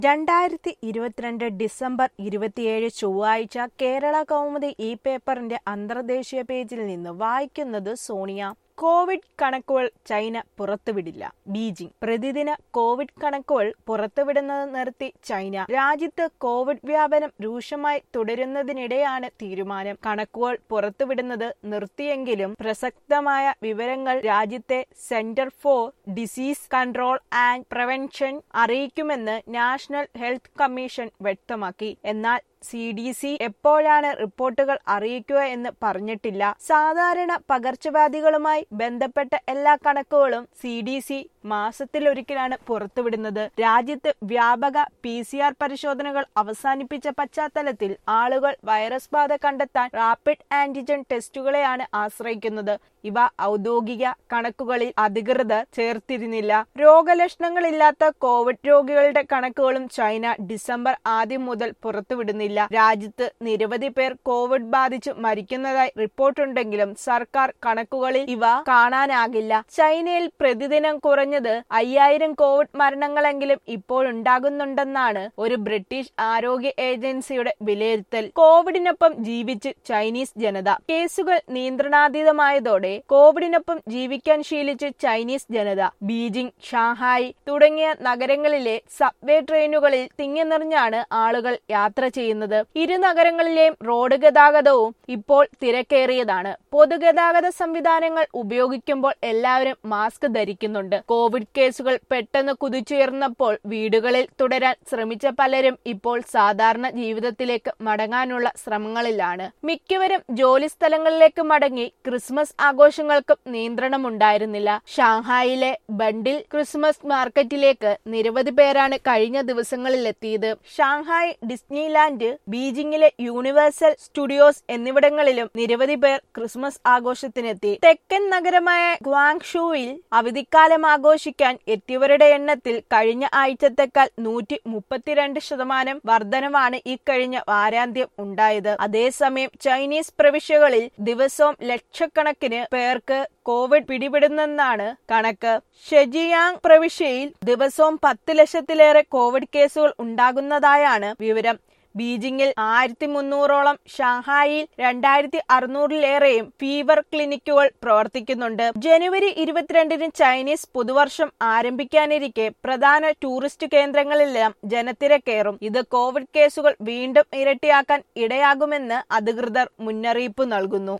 രണ്ടായിരത്തി ഇരുപത്തിരണ്ട് ഡിസംബർ ഇരുപത്തിയേഴ് ചൊവ്വാഴ്ച കേരള കൗമുദി ഈ പേപ്പറിന്റെ അന്തർദേശീയ പേജിൽ നിന്ന് വായിക്കുന്നത് സോണിയ കോവിഡ് കണക്കുകൾ ചൈന പുറത്തുവിടില്ല ബീജിംഗ് പ്രതിദിന കോവിഡ് കണക്കുകൾ പുറത്തുവിടുന്നത് നിർത്തി ചൈന രാജ്യത്ത് കോവിഡ് വ്യാപനം രൂക്ഷമായി തുടരുന്നതിനിടെയാണ് തീരുമാനം കണക്കുകൾ പുറത്തുവിടുന്നത് നിർത്തിയെങ്കിലും പ്രസക്തമായ വിവരങ്ങൾ രാജ്യത്തെ centre for disease control and prevention അറിയിക്കുമെന്ന് നാഷണൽ ഹെൽത്ത് കമ്മീഷൻ വ്യക്തമാക്കി എന്നാൽ സി ഡി സി എപ്പോഴാണ് റിപ്പോർട്ടുകൾ അറിയിക്കുക എന്ന് പറഞ്ഞിട്ടില്ല സാധാരണ പകർച്ചവ്യാധികളുമായി ബന്ധപ്പെട്ട എല്ലാ കണക്കുകളും സി ഡി സി മാസത്തിലൊരിക്കലാണ് പുറത്തുവിടുന്നത് രാജ്യത്ത് വ്യാപക പി സി ആർ പരിശോധനകൾ അവസാനിപ്പിച്ച പശ്ചാത്തലത്തിൽ ആളുകൾ വൈറസ് ബാധ കണ്ടെത്താൻ റാപ്പിഡ് ആന്റിജൻ ടെസ്റ്റുകളെയാണ് ആശ്രയിക്കുന്നത് ഇവ ഔദ്യോഗിക കണക്കുകളിൽ അധികൃതർ ചേർത്തിരുന്നില്ല രോഗലക്ഷണങ്ങളില്ലാത്ത കോവിഡ് രോഗികളുടെ കണക്കുകളും ചൈന ഡിസംബർ ആദ്യം മുതൽ പുറത്തുവിടുന്നില്ല രാജ്യത്ത് നിരവധി പേർ കോവിഡ് ബാധിച്ച് മരിക്കുന്നതായി റിപ്പോർട്ടുണ്ടെങ്കിലും സർക്കാർ കണക്കുകളിൽ ഇവ കാണാനാകില്ല ചൈനയിൽ പ്രതിദിനം കുറഞ്ഞത് അയ്യായിരം കോവിഡ് മരണങ്ങളെങ്കിലും ഇപ്പോഴുണ്ടാകുന്നുണ്ടെന്നാണ് ഒരു ബ്രിട്ടീഷ് ആരോഗ്യ ഏജൻസിയുടെ വിലയിരുത്തൽ കോവിഡിനൊപ്പം ജീവിച്ച് ചൈനീസ് ജനത കേസുകൾ നിയന്ത്രണാതീതമായതോടെ കോവിഡിനൊപ്പം ജീവിക്കാൻ ശീലിച്ച് ചൈനീസ് ജനത ബീജിംഗ് ഷാങ്ഹായ് തുടങ്ങിയ നഗരങ്ങളിലെ സബ്വേ ട്രെയിനുകളിൽ തിങ്ങി നിറഞ്ഞാണ് ആളുകൾ യാത്ര ചെയ്യുന്നത് ഇരു നഗരങ്ങളിലെയും റോഡ് ഗതാഗതവും ഇപ്പോൾ തിരക്കേറിയതാണ് പൊതുഗതാഗത സംവിധാനങ്ങൾ ഉപയോഗിക്കുമ്പോൾ എല്ലാവരും മാസ്ക് ധരിക്കുന്നുണ്ട് കോവിഡ് കേസുകൾ പെട്ടെന്ന് കുതിച്ചുയർന്നപ്പോൾ വീടുകളിൽ തുടരാൻ ശ്രമിച്ച പലരും ഇപ്പോൾ സാധാരണ ജീവിതത്തിലേക്ക് മടങ്ങാനുള്ള ശ്രമങ്ങളിലാണ് മിക്കവരും ജോലി സ്ഥലങ്ങളിലേക്ക് മടങ്ങി ക്രിസ്മസ് ആഘോഷങ്ങൾക്കും നിയന്ത്രണമുണ്ടായിരുന്നില്ല ഷാങ്ഹായിലെ ബണ്ടിൽ ക്രിസ്മസ് മാർക്കറ്റിലേക്ക് നിരവധി പേരാണ് കഴിഞ്ഞ ദിവസങ്ങളിൽ എത്തിയത് ഷാങ്ഹായ് ഡിസ്നിലാൻഡ് ബീജിംഗിലെ യൂണിവേഴ്സൽ സ്റ്റുഡിയോസ് എന്നിവിടങ്ങളിലും നിരവധി പേർ ക്രിസ്മസ് ആഘോഷത്തിനെത്തി തെക്കൻ നഗരമായ ഗ്വാങ്ഷുവിൽ അവധിക്കാലം ആഘോഷിക്കാൻ എത്തിയവരുടെ എണ്ണത്തിൽ കഴിഞ്ഞ ആഴ്ചത്തെക്കാൾ നൂറ്റി മുപ്പത്തിരണ്ട് ശതമാനം വർധനവാണ് ഇക്കഴിഞ്ഞ വാരാന്ത്യം ഉണ്ടായത് അതേസമയം ചൈനീസ് പ്രവിശ്യകളിൽ ദിവസവും ലക്ഷക്കണക്കിന് പേർക്ക് കോവിഡ് പിടിപെടുന്നെന്നാണ് കണക്ക് ഷെജിയാങ് പ്രവിശ്യയിൽ ദിവസവും പത്ത് ലക്ഷത്തിലേറെ കോവിഡ് കേസുകൾ ഉണ്ടാകുന്നതായാണ് വിവരം ബീജിംഗിൽ ആയിരത്തി മുന്നൂറോളം ഷാങ്ഹായിൽ രണ്ടായിരത്തി അറുന്നൂറിലേറെയും ഫീവർ ക്ലിനിക്കുകൾ പ്രവർത്തിക്കുന്നുണ്ട് ജനുവരി ഇരുപത്തിരണ്ടിന് ചൈനീസ് പുതുവർഷം ആരംഭിക്കാനിരിക്കെ പ്രധാന ടൂറിസ്റ്റ് കേന്ദ്രങ്ങളിലെല്ലാം ജനത്തിരക്കേറും ഇത് കോവിഡ് കേസുകൾ വീണ്ടും ഇരട്ടിയാക്കാൻ ഇടയാകുമെന്ന് അധികൃതർ മുന്നറിയിപ്പ് നൽകുന്നു